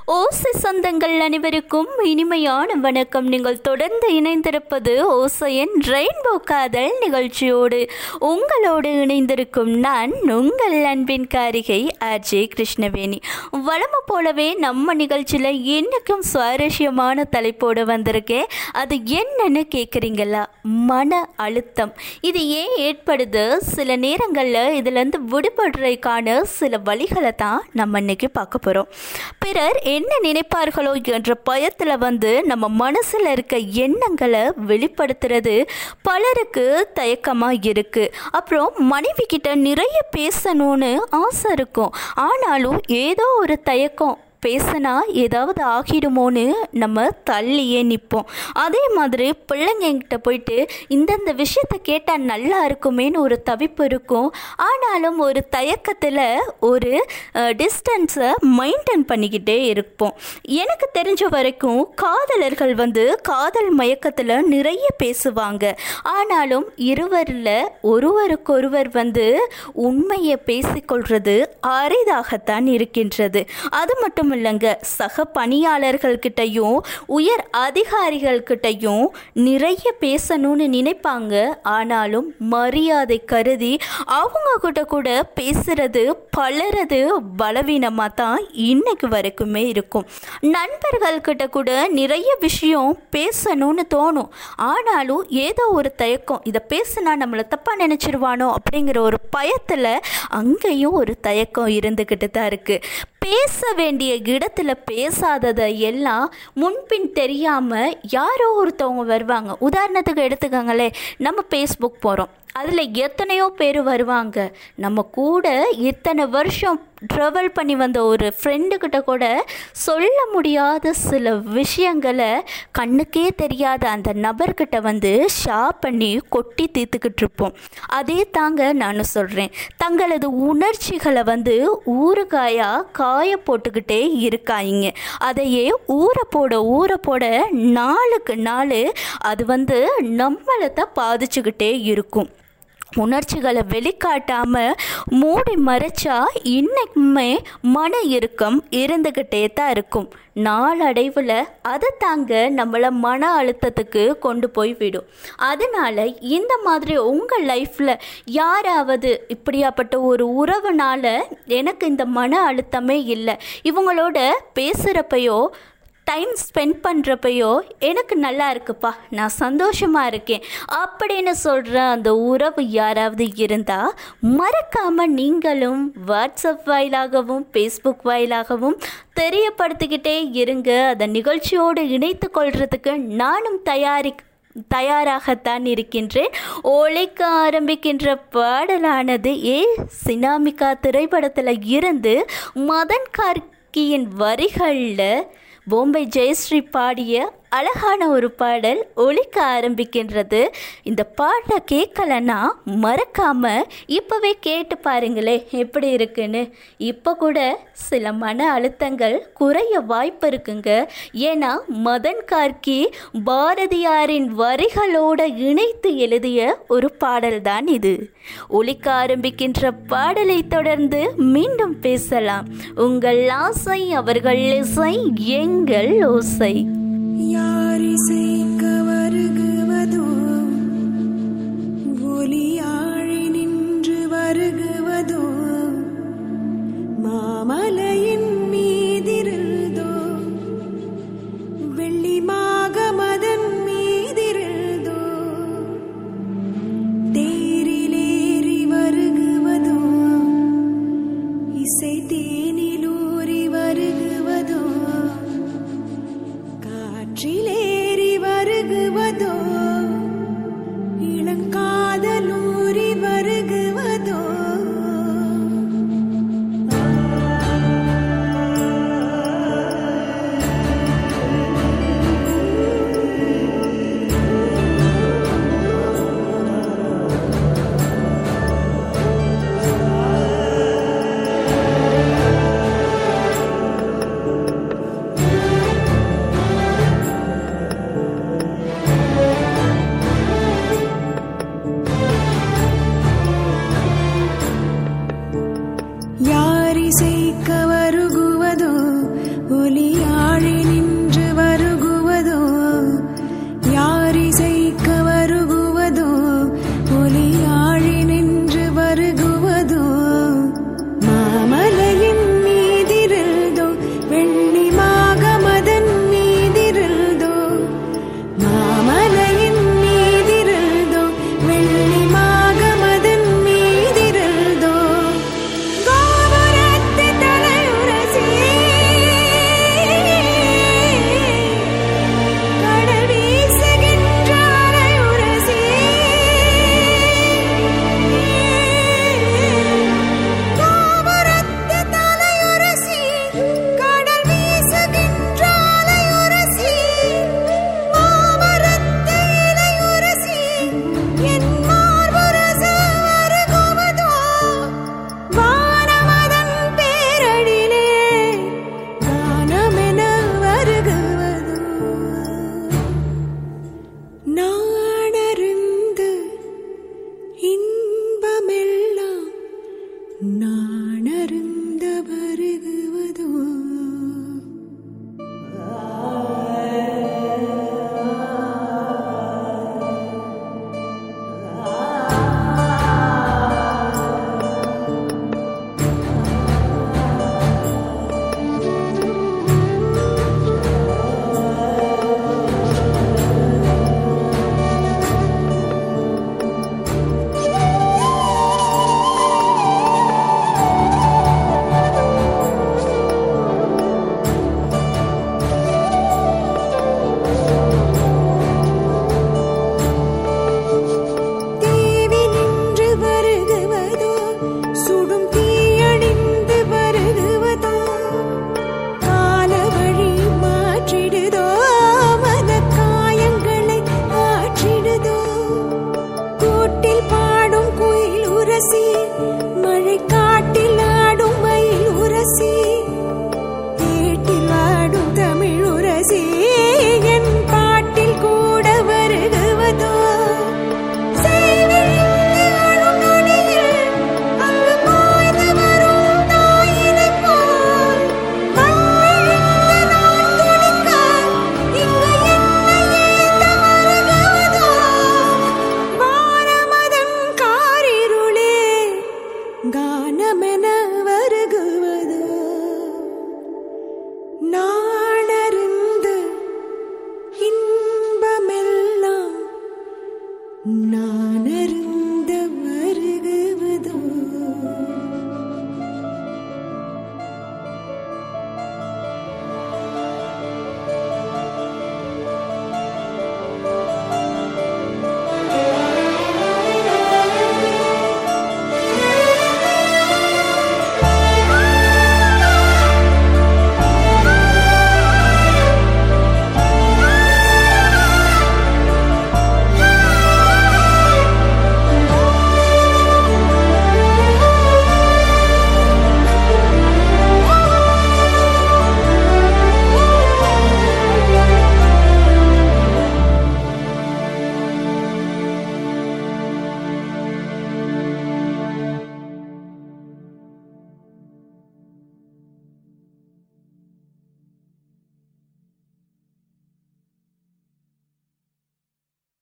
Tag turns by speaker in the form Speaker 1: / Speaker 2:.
Speaker 1: ஓசை சொந்தங்கள் அனைவருக்கும் இனிமையான வணக்கம் நீங்கள் தொடர்ந்து இணைந்திருப்பது ஓசையின் ரெயின்போ காதல் நிகழ்ச்சியோடு உங்களோடு இணைந்திருக்கும் நான் உங்கள் அன்பின் காரிகை ஆர்ஜே கிருஷ்ணவேணி வளமை போலவே நம்ம நிகழ்ச்சியில் இன்னைக்கும் சுவாரஸ்யமான தலைப்போடு வந்திருக்கேன் அது என்னன்னு கேட்குறீங்களா மன அழுத்தம் இது ஏன் ஏற்படுது சில நேரங்களில் இதுலேருந்து விடுபடுறதுக்கான சில வழிகளை தான் நம்ம இன்னைக்கு பார்க்க போகிறோம் பிறர் என்ன நினைப்பார்களோ என்ற பயத்தில் வந்து நம்ம மனசில் இருக்க எண்ணங்களை வெளிப்படுத்துறது பலருக்கு தயக்கமாக இருக்குது அப்புறம் மனைவி கிட்ட நிறைய பேசணும்னு ஆசை இருக்கும் ஆனாலும் ஏதோ ஒரு தயக்கம் பேசினா ஏதாவது ஆகிடுமோன்னு நம்ம தள்ளியே நிற்போம் அதே மாதிரி பிள்ளைங்கக்கிட்ட போயிட்டு இந்தந்த விஷயத்த கேட்டால் நல்லா இருக்குமேன்னு ஒரு தவிப்பு இருக்கும் ஆனாலும் ஒரு தயக்கத்தில் ஒரு டிஸ்டன்ஸை மெயின்டைன் பண்ணிக்கிட்டே இருப்போம் எனக்கு தெரிஞ்ச வரைக்கும் காதலர்கள் வந்து காதல் மயக்கத்தில் நிறைய பேசுவாங்க ஆனாலும் இருவரில் ஒருவருக்கொருவர் வந்து உண்மையை பேசிக்கொள்வது அரிதாகத்தான் இருக்கின்றது அது மட்டும் இல்லைங்க சக பணியாளர்கள்கிட்டையும் உயர் அதிகாரிகள்கிட்டையும் நிறைய பேசணும்னு நினைப்பாங்க ஆனாலும் மரியாதை கருதி அவங்க கிட்ட கூட பேசுறது பலரது பலவீனமாக தான் இன்னைக்கு வரைக்குமே இருக்கும் நண்பர்கள்கிட்ட கூட நிறைய விஷயம் பேசணும்னு தோணும் ஆனாலும் ஏதோ ஒரு தயக்கம் இதை பேசினா நம்மளை தப்பாக நினச்சிருவானோ அப்படிங்கிற ஒரு பயத்தில் அங்கேயும் ஒரு தயக்கம் இருந்துக்கிட்டு தான் இருக்குது பேச வேண்டிய இடத்துல பேசாததை எல்லாம் முன்பின் தெரியாமல் யாரோ ஒருத்தவங்க வருவாங்க உதாரணத்துக்கு எடுத்துக்கோங்களே நம்ம ஃபேஸ்புக் போகிறோம் அதில் எத்தனையோ பேர் வருவாங்க நம்ம கூட இத்தனை வருஷம் ட்ராவல் பண்ணி வந்த ஒரு ஃப்ரெண்டுக்கிட்ட கூட சொல்ல முடியாத சில விஷயங்களை கண்ணுக்கே தெரியாத அந்த நபர்கிட்ட வந்து ஷேர் பண்ணி கொட்டி தீர்த்துக்கிட்டு இருப்போம் அதே தாங்க நானும் சொல்கிறேன் தங்களது உணர்ச்சிகளை வந்து ஊறுகாயாக காய போட்டுக்கிட்டே இருக்காங்க அதையே ஊற போட ஊற போட நாளுக்கு நாள் அது வந்து நம்மளை தான் பாதிச்சுக்கிட்டே இருக்கும் உணர்ச்சிகளை வெளிக்காட்டாமல் மூடி மறைச்சா இன்னைக்குமே மன இறுக்கம் இருந்துக்கிட்டே தான் இருக்கும் நாளடைவில் அதை தாங்க நம்மளை மன அழுத்தத்துக்கு கொண்டு போய் விடும் அதனால் இந்த மாதிரி உங்கள் லைஃப்பில் யாராவது இப்படியாப்பட்ட ஒரு உறவுனால் எனக்கு இந்த மன அழுத்தமே இல்லை இவங்களோட பேசுகிறப்பையோ டைம் ஸ்பெண்ட் பண்ணுறப்பையோ எனக்கு நல்லா இருக்குப்பா நான் சந்தோஷமாக இருக்கேன் அப்படின்னு சொல்கிற அந்த உறவு யாராவது இருந்தால் மறக்காமல் நீங்களும் வாட்ஸ்அப் வாயிலாகவும் ஃபேஸ்புக் வாயிலாகவும் தெரியப்படுத்திக்கிட்டே இருங்க அதை நிகழ்ச்சியோடு இணைத்து கொள்றதுக்கு நானும் தயாரி தயாராகத்தான் இருக்கின்றேன் ஒழிக்க ஆரம்பிக்கின்ற பாடலானது ஏ சினாமிகா திரைப்படத்தில் இருந்து மதன் கார்கியின் வரிகளில் பொம்பை ஜெயஸ்ரீ பாடிய அழகான ஒரு பாடல் ஒழிக்க ஆரம்பிக்கின்றது இந்த பாட்டை கேட்கலன்னா மறக்காம இப்போவே கேட்டு பாருங்களே எப்படி இருக்குன்னு இப்போ கூட சில மன அழுத்தங்கள் குறைய வாய்ப்பு இருக்குங்க ஏன்னா மதன் கார்கி பாரதியாரின் வரிகளோட இணைத்து எழுதிய ஒரு பாடல் தான் இது ஒழிக்க ஆரம்பிக்கின்ற பாடலை தொடர்ந்து மீண்டும் பேசலாம் உங்கள் ஆசை அவர்கள் இசை எங்கள் ஓசை
Speaker 2: யார் இசை